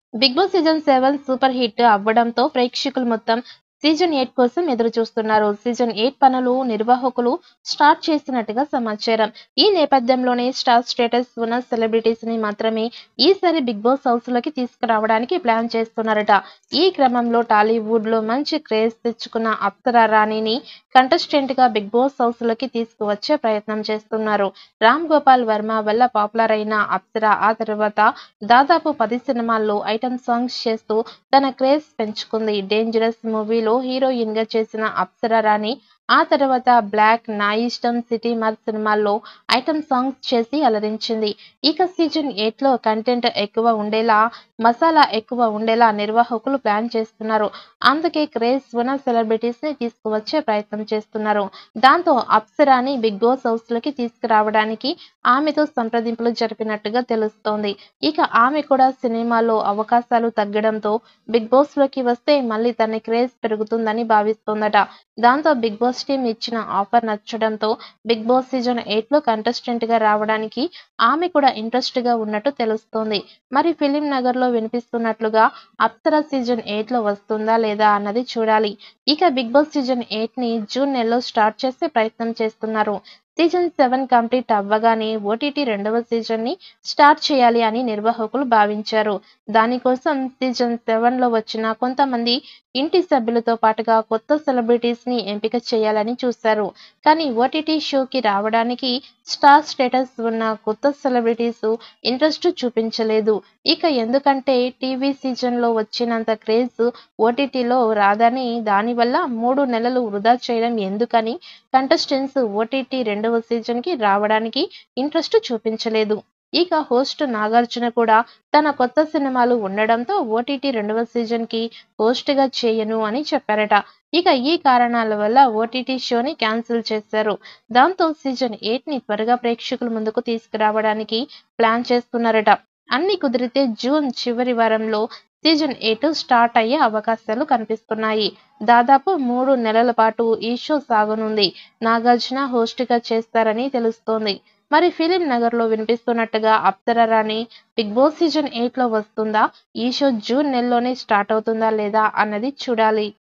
big Boss season seven super hit అవ్వడంతో ప్రేక్షకులు మొత్తం సీజన్ ఎయిట్ కోసం ఎదురు చూస్తున్నారు సీజన్ ఎయిట్ పనులు నిర్వాహకులు స్టార్ట్ చేసినట్టుగా సమాచారం ఈ నేపథ్యంలోనే స్టార్ స్టేటస్ ఉన్న సెలబ్రిటీస్ ని మాత్రమే ఈసారి బిగ్ బాస్ హౌస్ లోకి తీసుకురావడానికి ప్లాన్ చేస్తున్నారట ఈ క్రమంలో టాలీవుడ్ లో మంచి క్రేజ్ తెచ్చుకున్న అప్సరా రాణిని కంటెస్టెంట్ గా బిగ్ బాస్ హౌస్ లోకి తీసుకువచ్చే ప్రయత్నం చేస్తున్నారు రామ్ గోపాల్ వర్మ వల్ల పాపులర్ అయిన అప్సరా ఆ తర్వాత దాదాపు పది సినిమాల్లో ఐటమ్ సాంగ్స్ చేస్తూ తన క్రేజ్ పెంచుకుంది డేంజరస్ మూవీలో హీరోయిన్ గా చేసిన అప్సరా రాణి ఆ తర్వాత బ్లాక్ నా ఇష్టం సిటీ మర్ సినిమాల్లో ఐటమ్ సాంగ్స్ చేసి అలరించింది ఇక సీజన్ ఎయిట్ లో కంటెంట్ ఎక్కువ ఉండేలా మసాలా ఎక్కువ ఉండేలా నిర్వాహకులు ప్లాన్ చేస్తున్నారు అందుకే క్రేజ్ ఉన్న సెలబ్రిటీస్ ని తీసుకువచ్చే ప్రయత్నం చేస్తున్నారు దాంతో అప్సరాని బిగ్ బాస్ హౌస్ లోకి తీసుకురావడానికి ఆమెతో సంప్రదింపులు జరిపినట్టుగా తెలుస్తోంది ఇక ఆమె కూడా సినిమాలో అవకాశాలు తగ్గడంతో బిగ్ బాస్ లోకి వస్తే మళ్ళీ తన క్రేజ్ పెరుగుతుందని భావిస్తోందట దాంతో బిగ్ బాస్ టీం ఇచ్చిన ఆఫర్ నచ్చడంతో బిగ్ బాస్ సీజన్ ఎయిట్ లో కంటెస్టెంట్ గా రావడానికి ఆమె కూడా ఇంట్రెస్ట్ గా ఉన్నట్టు తెలుస్తోంది మరి ఫిలిం నగర్ లో వినిపిస్తున్నట్లుగా అప్సరా సీజన్ ఎయిట్ లో వస్తుందా లేదా అన్నది చూడాలి ఇక బిగ్ బాస్ సీజన్ ఎయిట్ ని జూన్ నెలలో స్టార్ట్ చేసే ప్రయత్నం చేస్తున్నారు సీజన్ సెవెన్ కంప్లీట్ అవ్వగానే ఓటీటీ రెండవ సీజన్ ని స్టార్ట్ చేయాలి అని నిర్వాహకులు భావించారు దానికోసం సీజన్ సెవెన్ లో వచ్చిన కొంతమంది ఇంటి సభ్యులతో పాటుగా కొత్త సెలబ్రిటీస్ ని ఎంపిక చేయాలని చూశారు కానీ ఓటీటీ షోకి రావడానికి స్టార్ స్టేటస్ ఉన్న కొత్త సెలబ్రిటీస్ ఇంట్రెస్ట్ చూపించలేదు ఇక ఎందుకంటే టీవీ సీజన్ లో వచ్చినంత క్రేజ్ ఓటీటీలో రాదని దానివల్ల మూడు నెలలు వృధా చేయడం ఎందుకని కంటెస్టెంట్స్ ఓటీటీ రెండవ సీజన్ కి రావడానికి ఇంట్రెస్ట్ చూపించలేదు ఇక హోస్ట్ నాగార్జున కూడా తన కొత్త సినిమాలు ఉండడంతో ఓటీటీ రెండవ సీజన్ కి హోస్ట్ గా చేయను అని చెప్పారట ఇక ఈ కారణాల వల్ల ఓటీటీ షోని క్యాన్సిల్ చేశారు దాంతో సీజన్ ఎయిట్ ని త్వరగా ప్రేక్షకుల ముందుకు తీసుకురావడానికి ప్లాన్ చేస్తున్నారట అన్ని కుదిరితే జూన్ చివరి వారంలో సీజన్ ఎయిట్ స్టార్ట్ అయ్యే అవకాశాలు కనిపిస్తున్నాయి దాదాపు మూడు నెలల పాటు ఈ షో సాగనుంది నాగార్జున హోస్ట్ గా చేస్తారని తెలుస్తోంది మరి ఫిలిం నగర్ లో వినిపిస్తున్నట్టుగా Apsara Rani Bigg Boss season eight లో వస్తుందా ఈ షో జూన్ నెలలోనే స్టార్ట్ అవుతుందా లేదా అన్నది చూడాలి